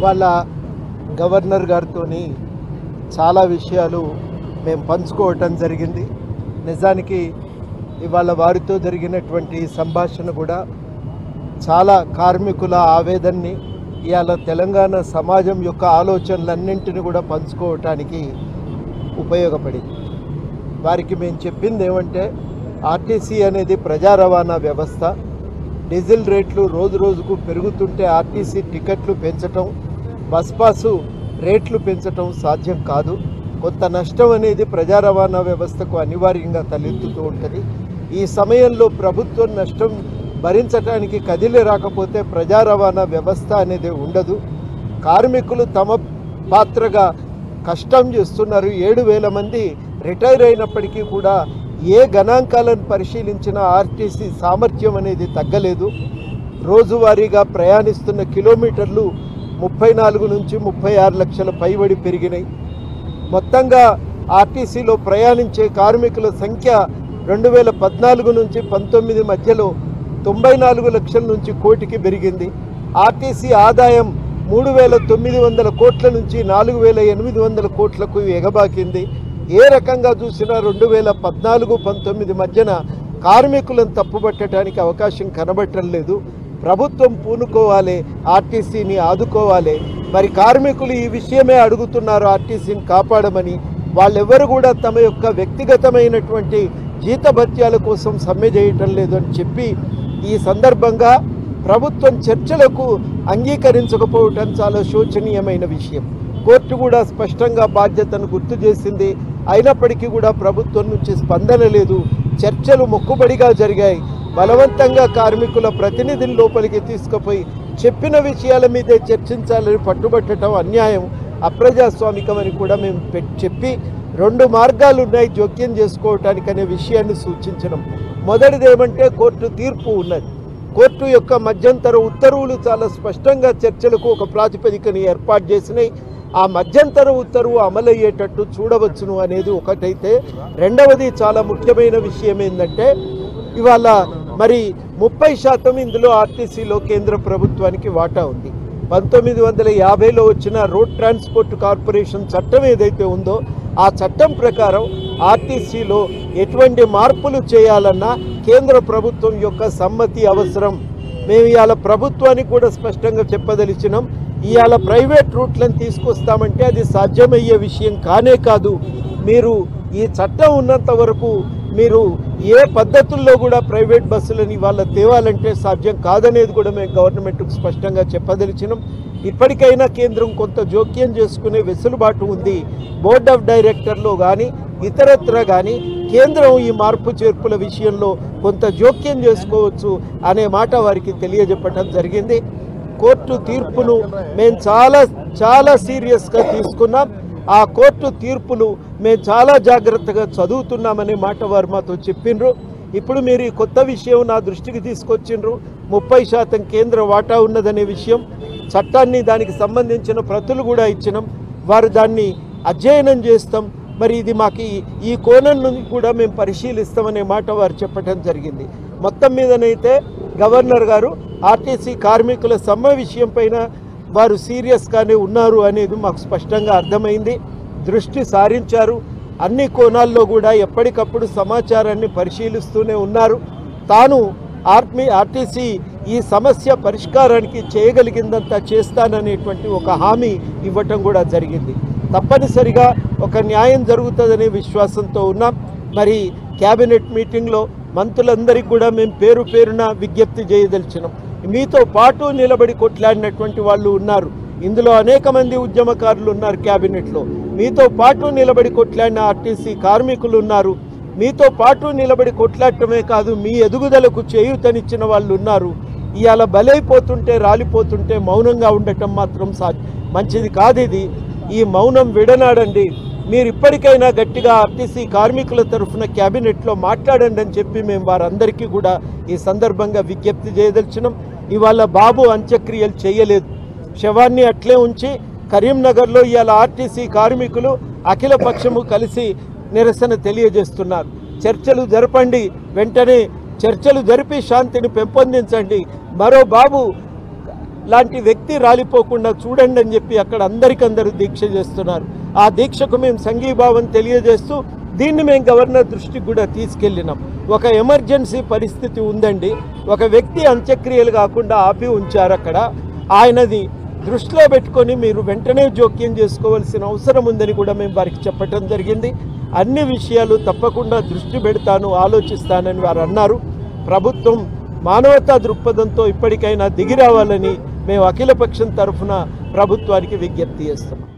వాళ్ళ గవర్నర్ గారితో చాలా విషయాలు మేము పంచుకోవటం జరిగింది నిజానికి ఇవాళ వారితో జరిగినటువంటి సంభాషణ కూడా చాలా కార్మికుల ఆవేదనని ఇవాళ తెలంగాణ సమాజం యొక్క ఆలోచనలన్నింటిని కూడా పంచుకోవటానికి ఉపయోగపడింది వారికి మేము చెప్పింది ఏమంటే ఆర్టీసీ అనేది ప్రజా రవాణా వ్యవస్థ డీజిల్ రేట్లు రోజు రోజుకు పెరుగుతుంటే ఆర్టీసీ టికెట్లు పెంచటం బస్ పాసు రేట్లు పెంచటం సాధ్యం కాదు కొంత నష్టం అనేది ప్రజా రవాణా వ్యవస్థకు అనివార్యంగా తలెత్తుతూ ఉంటుంది ఈ సమయంలో ప్రభుత్వం నష్టం భరించడానికి కదిలి రాకపోతే ప్రజా రవాణా వ్యవస్థ అనేది ఉండదు కార్మికులు తమ పాత్రగా కష్టం చేస్తున్నారు ఏడు వేల మంది రిటైర్ అయినప్పటికీ కూడా ఏ గణాంకాలను పరిశీలించినా ఆర్టీసీ సామర్థ్యం అనేది తగ్గలేదు రోజువారీగా ప్రయాణిస్తున్న కిలోమీటర్లు ముప్పై నాలుగు నుంచి ముప్పై ఆరు లక్షల పైబడి పెరిగినాయి మొత్తంగా ఆర్టీసీలో ప్రయాణించే కార్మికుల సంఖ్య రెండు వేల పద్నాలుగు నుంచి పంతొమ్మిది మధ్యలో తొంభై నాలుగు లక్షల నుంచి కోటికి పెరిగింది ఆర్టీసీ ఆదాయం మూడు వేల తొమ్మిది వందల కోట్ల నుంచి నాలుగు వేల ఎనిమిది వందల కోట్లకు ఎగబాకింది ఏ రకంగా చూసినా రెండు వేల పద్నాలుగు పంతొమ్మిది మధ్యన కార్మికులను తప్పుపట్టడానికి అవకాశం కనబట్టం లేదు ప్రభుత్వం పూనుకోవాలి ఆర్టీసీని ఆదుకోవాలి మరి కార్మికులు ఈ విషయమే అడుగుతున్నారు ఆర్టీసీని కాపాడమని వాళ్ళెవ్వరు కూడా తమ యొక్క వ్యక్తిగతమైనటువంటి జీతభత్యాల కోసం సమ్మె చేయటం లేదు అని చెప్పి ఈ సందర్భంగా ప్రభుత్వం చర్చలకు అంగీకరించకపోవటం చాలా శోచనీయమైన విషయం కోర్టు కూడా స్పష్టంగా బాధ్యతను గుర్తు చేసింది అయినప్పటికీ కూడా ప్రభుత్వం నుంచి స్పందన లేదు చర్చలు మొక్కుబడిగా జరిగాయి బలవంతంగా కార్మికుల ప్రతినిధుల లోపలికి తీసుకుపోయి చెప్పిన విషయాల మీదే చర్చించాలని పట్టుబట్టడం అన్యాయం అప్రజాస్వామికమని కూడా మేము పెట్- చెప్పి రెండు మార్గాలు ఉన్నాయి జోక్యం చేసుకోవటానికి అనే విషయాన్ని సూచించడం మొదటిది ఏమంటే కోర్టు తీర్పు ఉన్నది కోర్టు యొక్క మధ్యంతర ఉత్తర్వులు చాలా స్పష్టంగా చర్చలకు ఒక ప్రాతిపదికని ఏర్పాటు చేసినాయి ఆ మధ్యంతర ఉత్తర్వు అమలయ్యేటట్టు చూడవచ్చును అనేది ఒకటైతే రెండవది చాలా ముఖ్యమైన విషయం ఏంటంటే ఇవాళ మరి ముప్పై శాతం ఇందులో ఆర్టీసీలో కేంద్ర ప్రభుత్వానికి వాటా ఉంది పంతొమ్మిది వందల యాభైలో వచ్చిన రోడ్ ట్రాన్స్పోర్ట్ కార్పొరేషన్ చట్టం ఏదైతే ఉందో ఆ చట్టం ప్రకారం ఆర్టీసీలో ఎటువంటి మార్పులు చేయాలన్నా కేంద్ర ప్రభుత్వం యొక్క సమ్మతి అవసరం మేము ఇవాళ ప్రభుత్వానికి కూడా స్పష్టంగా చెప్పదలిచినాం ఇవాళ ప్రైవేట్ రూట్లను తీసుకొస్తామంటే అది సాధ్యమయ్యే విషయం కానే కాదు మీరు ఈ చట్టం ఉన్నంత వరకు మీరు ఏ పద్ధతుల్లో కూడా ప్రైవేట్ బస్సులని వాళ్ళ తేవాలంటే సాధ్యం కాదనేది కూడా మేము గవర్నమెంట్కు స్పష్టంగా చెప్పదలిచినాం ఇప్పటికైనా కేంద్రం కొంత జోక్యం చేసుకునే వెసులుబాటు ఉంది బోర్డ్ ఆఫ్ డైరెక్టర్లో కానీ ఇతరత్ర కానీ కేంద్రం ఈ మార్పు చేర్పుల విషయంలో కొంత జోక్యం చేసుకోవచ్చు అనే మాట వారికి తెలియజెప్పడం జరిగింది కోర్టు తీర్పును మేము చాలా చాలా సీరియస్గా తీసుకున్నాం ఆ కోర్టు తీర్పులు మేము చాలా జాగ్రత్తగా చదువుతున్నామనే మాట వారు మాతో చెప్పిండ్రు ఇప్పుడు మీరు ఈ కొత్త విషయం నా దృష్టికి తీసుకొచ్చిండ్రు ముప్పై శాతం కేంద్ర వాటా ఉన్నదనే విషయం చట్టాన్ని దానికి సంబంధించిన ప్రతులు కూడా ఇచ్చినాం వారు దాన్ని అధ్యయనం చేస్తాం మరి ఇది మాకు ఈ- ఈ కోణం నుంచి కూడా మేము పరిశీలిస్తామనే మాట వారు చెప్పడం జరిగింది మొత్తం మీదనైతే గవర్నర్ గారు ఆర్టీసీ కార్మికుల సమ్మె విషయం పైన వారు సీరియస్గానే ఉన్నారు అనేది మాకు స్పష్టంగా అర్థమైంది దృష్టి సారించారు అన్ని కోణాల్లో కూడా ఎప్పటికప్పుడు సమాచారాన్ని పరిశీలిస్తూనే ఉన్నారు తాను ఆర్మీ ఆర్టీసీ ఈ సమస్య పరిష్కారానికి చేయగలిగిందంతా చేస్తాననేటువంటి ఒక హామీ ఇవ్వటం కూడా జరిగింది తప్పనిసరిగా ఒక న్యాయం జరుగుతుందనే విశ్వాసంతో ఉన్నాం మరి క్యాబినెట్ మీటింగ్లో మంత్రులందరికీ కూడా మేము పేరు పేరున విజ్ఞప్తి చేయదలిచినాం మీతో పాటు నిలబడి కొట్లాడినటువంటి వాళ్ళు ఉన్నారు ఇందులో అనేక మంది ఉద్యమకారులు ఉన్నారు క్యాబినెట్లో మీతో పాటు నిలబడి కొట్లాడిన ఆర్టీసీ కార్మికులు ఉన్నారు మీతో పాటు నిలబడి కొట్లాడటమే కాదు మీ ఎదుగుదలకు చేయూతనిచ్చిన వాళ్ళు ఉన్నారు ఇవాళ బలైపోతుంటే రాలిపోతుంటే మౌనంగా ఉండటం మాత్రం సా మంచిది కాదు ఇది ఈ మౌనం విడనాడండి మీరు ఇప్పటికైనా గట్టిగా ఆర్టీసీ కార్మికుల తరఫున క్యాబినెట్లో మాట్లాడండి అని చెప్పి మేము వారందరికీ కూడా ఈ సందర్భంగా విజ్ఞప్తి చేయదలిచినాం ఇవాళ బాబు అంత్యక్రియలు చేయలేదు శవాన్ని అట్లే ఉంచి కరీంనగర్లో ఇవాళ ఆర్టీసీ కార్మికులు అఖిల పక్షము కలిసి నిరసన తెలియజేస్తున్నారు చర్చలు జరపండి వెంటనే చర్చలు జరిపి శాంతిని పెంపొందించండి మరో బాబు లాంటి వ్యక్తి రాలిపోకుండా చూడండి అని చెప్పి అక్కడ అందరికందరూ దీక్ష చేస్తున్నారు ఆ దీక్షకు మేము సంఘీభావం తెలియజేస్తూ దీన్ని మేము గవర్నర్ దృష్టికి కూడా తీసుకెళ్ళినాం ఒక ఎమర్జెన్సీ పరిస్థితి ఉందండి ఒక వ్యక్తి అంత్యక్రియలు కాకుండా ఆపి ఉంచారు అక్కడ ఆయనది దృష్టిలో పెట్టుకొని మీరు వెంటనే జోక్యం చేసుకోవాల్సిన అవసరం ఉందని కూడా మేము వారికి చెప్పటం జరిగింది అన్ని విషయాలు తప్పకుండా దృష్టి పెడతాను ఆలోచిస్తానని వారు అన్నారు ప్రభుత్వం మానవతా దృక్పథంతో ఇప్పటికైనా దిగి రావాలని మేము అఖిలపక్షం తరఫున ప్రభుత్వానికి విజ్ఞప్తి చేస్తాం